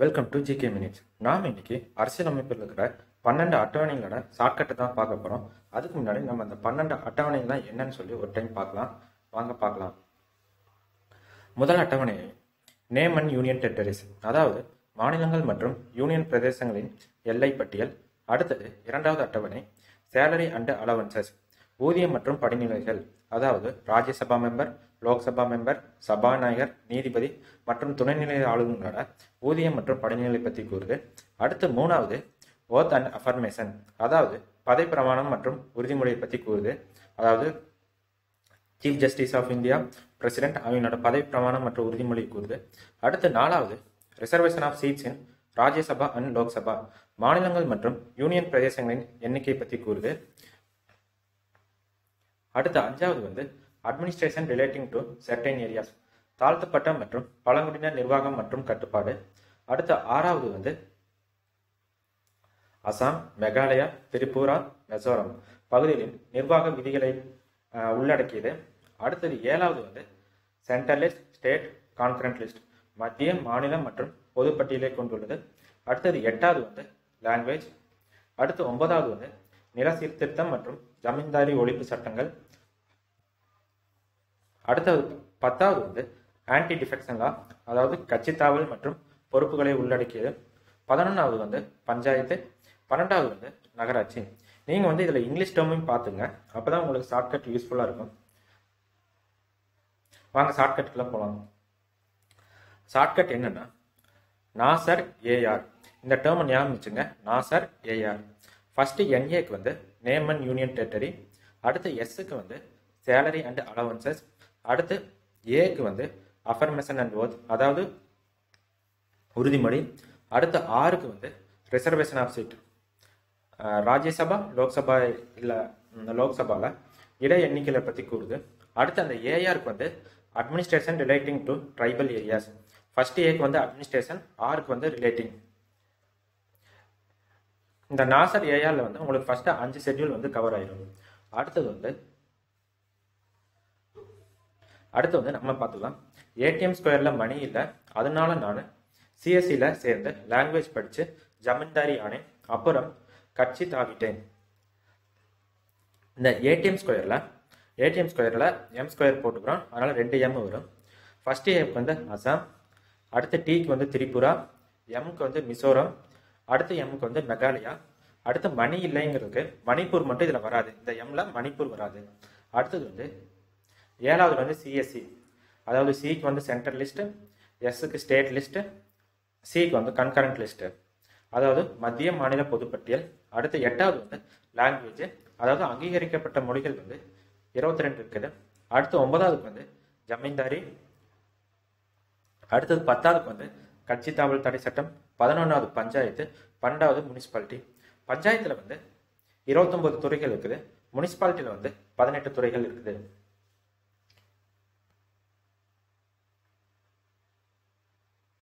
welcome to GK minutes நாம் இன்னைக்கு அரசியலமைப்பில் இருக்கிற பன்னெண்டு அட்டவணைகளோட ஷார்ட்கட்டை தான் பார்க்க போகிறோம் அதுக்கு முன்னாடி நம்ம அந்த பன்னெண்டு அட்டவணைகள்லாம் என்னன்னு சொல்லி ஒரு டைம் பார்க்கலாம் வாங்க பார்க்கலாம் முதல் அட்டவணை நேம் அண்ட் யூனியன் டெரிட்டரிஸ் அதாவது மாநிலங்கள் மற்றும் யூனியன் பிரதேசங்களின் எல்லை பட்டியல் அடுத்தது இரண்டாவது அட்டவணை சேலரி அண்ட் அலவன்சஸ் ஊதியம் மற்றும் படிநிலைகள் அதாவது ராஜ்யசபா மெம்பர் லோக்சபா மெம்பர் சபாநாயகர் நீதிபதி மற்றும் துணைநிலை ஆளுநரோட ஊதியம் மற்றும் படிநிலை பற்றி கூறுது அடுத்து மூணாவது ஓத் அண்ட் அஃபர்மேஷன் அதாவது பதவி பிரமாணம் மற்றும் உறுதிமொழியை பற்றி கூறுது அதாவது chief justice of India president அவங்களோட பதவி பிரமாணம் மற்றும் உறுதிமொழி கூறுது அடுத்து நாலாவது reservation of seats in Rajya Sabha and Lok Sabha மாநிலங்கள் மற்றும் யூனியன் பிரதேசங்களின் எண்ணிக்கை பற்றி கூறுது அடுத்து அஞ்சாவது வந்து administration relating to certain areas தாழ்த்தப்பட்ட மற்றும் பழங்குடியினர் நிர்வாகம் மற்றும் கட்டுப்பாடு அடுத்து ஆறாவது வந்து அசாம் மெகாலயா திரிபுரா மிசோரம் பகுதிகளின் நிர்வாக விதிகளை அஹ், உள்ளடக்கியது அடுத்தது ஏழாவது வந்து central list state concurrent list மத்திய மாநிலம் மற்றும் பொது பட்டியலை கொண்டுள்ளது அடுத்தது எட்டாவது வந்து லாங்குவேஜ் அடுத்து ஒன்பதாவது வந்து நில சீர்திருத்தம் மற்றும் ஜமீன்தாரி ஒழிப்பு சட்டங்கள் அடுத்தது பத்தாவது வந்து ஆன்டி டிஃபெக்ஷன் லா அதாவது கட்சித்தாவல் மற்றும் பொறுப்புகளை உள்ளடக்கியது பதினொன்றாவது வந்து பஞ்சாயத்து பன்னெண்டாவது வந்து நகராட்சி நீங்கள் வந்து இதில் இங்கிலீஷ் டேர்மையும் பார்த்துங்க அப்போ தான் உங்களுக்கு ஷார்ட்கட் யூஸ்ஃபுல்லாக இருக்கும் வாங்க ஷார்ட்கட்டுக்குள்ள போகலாம் ஷார்ட்கட் என்னன்னா நாசர் ஏஆர் இந்த டேர்மை ஞாபகம் வச்சுங்க நாசர் ஏஆர் ஃபர்ஸ்ட் என்ஏக்கு வந்து நேம் அண்ட் யூனியன் டெரிட்டரி அடுத்து எஸ்ஸுக்கு வந்து சேலரி அண்ட் அலவன்சஸ் அடுத்து ஏக்கு வந்து அஃபர்மேஷன் அண்ட் ஓத் அதாவது உறுதிமொழி அடுத்து ஆறுக்கு வந்து reservation of seat Rajya Sabha Lok Sabha இல்லை லோக்சபாவில் இட எண்ணிக்கைகளை பற்றி கூறுது அடுத்து அந்த ஏஆருக்கு வந்து administration relating to tribal areas first ஏக்கு வந்து அட்மினிஸ்ட்ரேஷன் ஆருக்கு வந்து ரிலேட்டிங் இந்த நாசர் ஏஆரில் வந்து உங்களுக்கு ஃபர்ஸ்ட் அஞ்சு ஷெட்யூல் வந்து கவர் ஆயிடும் அடுத்தது வந்து அடுத்து வந்து நம்ம பார்த்துக்கலாம் ஏடிஎம் ஸ்கொயரில் மணி இல்லை அதனால நான் சிஎஸ்சியில் சேர்ந்து லாங்குவேஜ் படித்து ஜமீன்தாரி ஆனேன் அப்புறம் கட்சி தாவிட்டேன் இந்த ஏடிஎம் ஸ்கொயரில் ஏடிஎம் ஸ்கொயரில் எம் ஸ்கொயர் போட்டுக்கிறோம் அதனால் ரெண்டு எம் வரும் ஃபர்ஸ்ட் ஏக்கு வந்து அசாம் அடுத்து டிக்கு வந்து திரிபுரா எம்க்கு வந்து மிசோரம் அடுத்து எம்க்கு வந்து மெகாலயா அடுத்து மணி இல்லைங்கிறதுக்கு மணிப்பூர் மட்டும் இதில் வராது இந்த எம்ல மணிப்பூர் வராது அடுத்தது வந்து ஏழாவது வந்து சிஎஸ்சி அதாவது சிக்கு வந்து சென்ட்ரல் லிஸ்ட்டு எஸ்ஸுக்கு ஸ்டேட் லிஸ்ட்டு சிக்கு வந்து கன்கரண்ட் லிஸ்ட்டு அதாவது மத்திய மாநில பொதுப்பட்டியல் அடுத்து எட்டாவது வந்து லாங்குவேஜ் அதாவது அங்கீகரிக்கப்பட்ட மொழிகள் வந்து இருபத்தி ரெண்டு இருக்குது அடுத்து ஒன்பதாவதுக்கு வந்து ஜமீன்தாரி அடுத்தது பத்தாவதுக்கு வந்து கட்சி தாவல் தடை சட்டம் பதினொன்றாவது பஞ்சாயத்து பன்னெண்டாவது முனிசிபாலிட்டி பஞ்சாயத்தில் வந்து இருபத்தொம்பது துறைகள் இருக்குது முனிசிபாலிட்டியில் வந்து பதினெட்டு துறைகள் இருக்குது